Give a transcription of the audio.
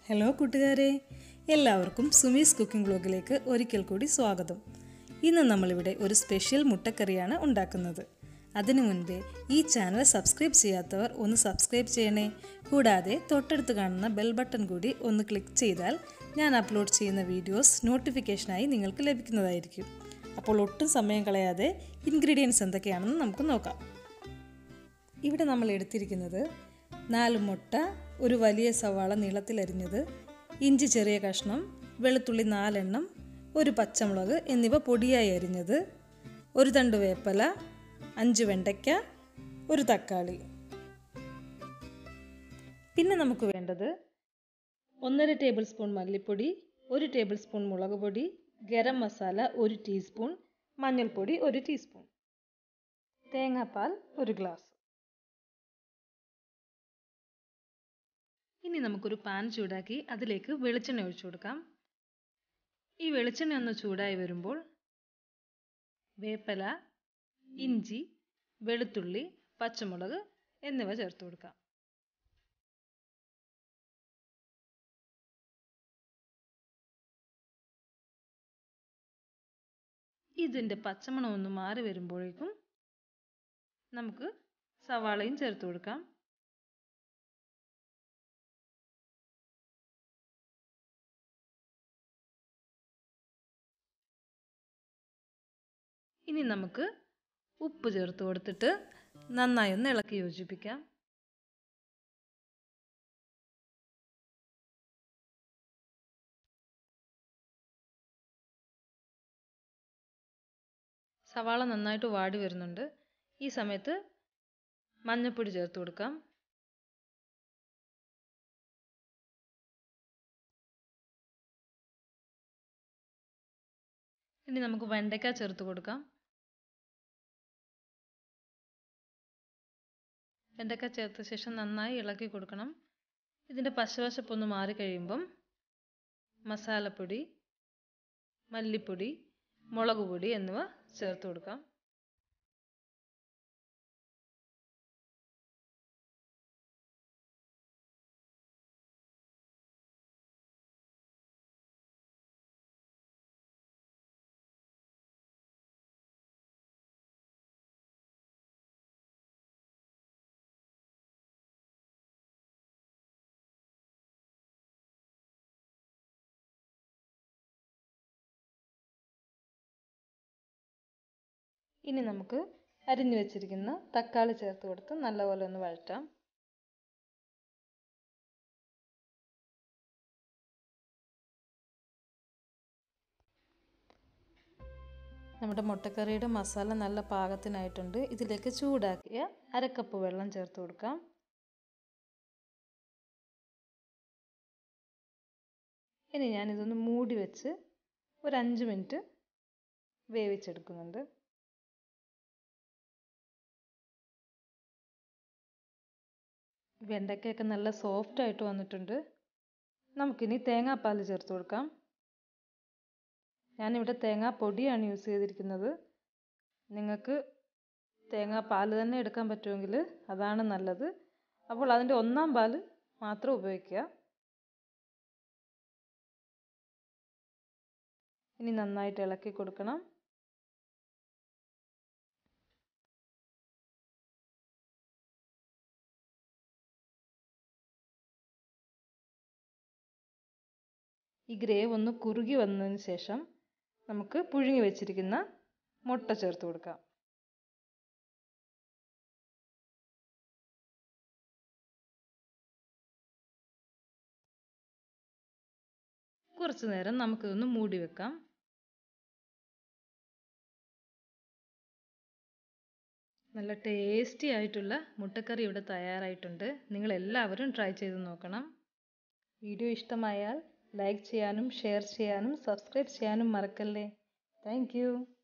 hello കൂട്ടുകാരെ എല്ലാവർക്കും Sumi's cooking ബ്ലോഗിലേക്ക് ഒരിക്കൽ കൂടി സ്വാഗതം ഇന്ന് നമ്മളിവിടെ ഒരു സ്പെഷ്യൽ മുട്ടക്കറിയാണ് ഉണ്ടാക്കുന്നത് അതിനു മുൻപേ ഈ ചാനൽ സബ്സ്ക്രൈബ് ചെയ്യാത്തവർ ഒന്ന് സബ്സ്ക്രൈബ് ചെയ്യണേ കൂടാതെ തൊട്ടടുത്ത് കാണുന്ന ബെൽ ബട്ടൺ കൂടി ഒന്ന് ക്ലിക്ക് ചെയ്താൽ ഞാൻ അപ്ലോഡ് ചെയ്യുന്ന വീഡിയോസ് നോട്ടിഫിക്കേഷനായി നിങ്ങൾക്ക് ലഭിക്കുന്നതായിരിക്കും അപ്പോൾ ഒട്ടും സമയം കളയാതെ ഇൻഗ്രീഡിയൻസ് എന്തൊക്കെയാണെന്ന് നമുക്ക് നോക്കാം ഇവിടെ നമ്മൾ എടുത്തിരിക്കുന്നത് നാല് മുട്ട ഒരു വലിയ സവാള നീളത്തിലരിഞ്ഞത് ഇഞ്ചി ചെറിയ കഷ്ണം വെളുത്തുള്ളി നാലെണ്ണം ഒരു പച്ചമുളക് എന്നിവ പൊടിയായി അരിഞ്ഞത് ഒരു തണ്ട് വേപ്പല അഞ്ച് വെണ്ടയ്ക്ക ഒരു തക്കാളി പിന്നെ നമുക്ക് വേണ്ടത് ഒന്നര ടേബിൾ സ്പൂൺ മല്ലിപ്പൊടി ഒരു ടേബിൾ സ്പൂൺ മുളക് പൊടി ഗരം മസാല ഒരു ടീസ്പൂൺ മഞ്ഞൾപ്പൊടി ഒരു ടീസ്പൂൺ തേങ്ങാപ്പാൽ ഒരു ഗ്ലാസ് ഇനി നമുക്കൊരു പാൻ ചൂടാക്കി അതിലേക്ക് വെളിച്ചെണ്ണ ഒഴിച്ചു കൊടുക്കാം ഈ വെളിച്ചെണ്ണ ഒന്ന് ചൂടായി വരുമ്പോൾ വേപ്പല ഇഞ്ചി വെളുത്തുള്ളി പച്ചമുളക് എന്നിവ ചേർത്ത് കൊടുക്കാം ഇതിൻ്റെ പച്ചമണം ഒന്ന് മാറി വരുമ്പോഴേക്കും നമുക്ക് സവാളയും ചേർത്ത് കൊടുക്കാം ഇനി നമുക്ക് ഉപ്പ് ചേർത്ത് കൊടുത്തിട്ട് നന്നായി ഒന്ന് ഇളക്കി യോജിപ്പിക്കാം സവാള നന്നായിട്ട് വാടി വരുന്നുണ്ട് ഈ സമയത്ത് മഞ്ഞൾപ്പൊടി ചേർത്ത് കൊടുക്കാം ഇനി നമുക്ക് വെണ്ടയ്ക്ക ചേർത്ത് കൊടുക്കാം വെണ്ടയ്ക്ക ചേർത്ത ശേഷം നന്നായി ഇളക്കി കൊടുക്കണം ഇതിൻ്റെ പശവശപ്പൊന്ന് മാറി കഴിയുമ്പം മസാലപ്പൊടി മല്ലിപ്പൊടി മുളക് പൊടി എന്നിവ ചേർത്ത് കൊടുക്കാം ഇനി നമുക്ക് അരിഞ്ഞു വെച്ചിരിക്കുന്ന തക്കാളി ചേർത്ത് കൊടുത്ത് നല്ലപോലെ ഒന്ന് വഴറ്റാം നമ്മുടെ മുട്ടക്കറിയുടെ മസാല നല്ല പാകത്തിനായിട്ടുണ്ട് ഇതിലേക്ക് ചൂടാക്കിയ അരക്കപ്പ് വെള്ളം ചേർത്ത് കൊടുക്കാം ഇനി ഞാനിതൊന്ന് മൂടി വെച്ച് ഒരു അഞ്ച് മിനിറ്റ് വേവിച്ചെടുക്കുന്നുണ്ട് വെണ്ടയ്ക്കൊക്കെ നല്ല സോഫ്റ്റ് ആയിട്ട് വന്നിട്ടുണ്ട് നമുക്കിനി തേങ്ങാപ്പാൽ ചേർത്ത് കൊടുക്കാം ഞാനിവിടെ തേങ്ങാപ്പൊടിയാണ് യൂസ് ചെയ്തിരിക്കുന്നത് നിങ്ങൾക്ക് തേങ്ങാപ്പാൽ തന്നെ എടുക്കാൻ പറ്റുമെങ്കിൽ അതാണ് നല്ലത് അപ്പോൾ അതിൻ്റെ ഒന്നാം പാൽ മാത്രം ഉപയോഗിക്കുക ഇനി നന്നായിട്ട് ഇളക്കി കൊടുക്കണം ഈ ഗ്രേവ് ഒന്ന് കുറുകി വന്നതിന് ശേഷം നമുക്ക് പുഴുങ്ങി വെച്ചിരിക്കുന്ന മുട്ട ചേർത്ത് കൊടുക്കാം കുറച്ചു നേരം നമുക്കിതൊന്ന് മൂടി വെക്കാം നല്ല ടേസ്റ്റി ആയിട്ടുള്ള മുട്ടക്കറി ഇവിടെ തയ്യാറായിട്ടുണ്ട് നിങ്ങൾ എല്ലാവരും ട്രൈ ചെയ്ത് നോക്കണം വീഡിയോ ഇഷ്ടമായാൽ ലൈക്ക് ചെയ്യാനും ഷെയർ ചെയ്യാനും സബ്സ്ക്രൈബ് ചെയ്യാനും മറക്കല്ലേ താങ്ക്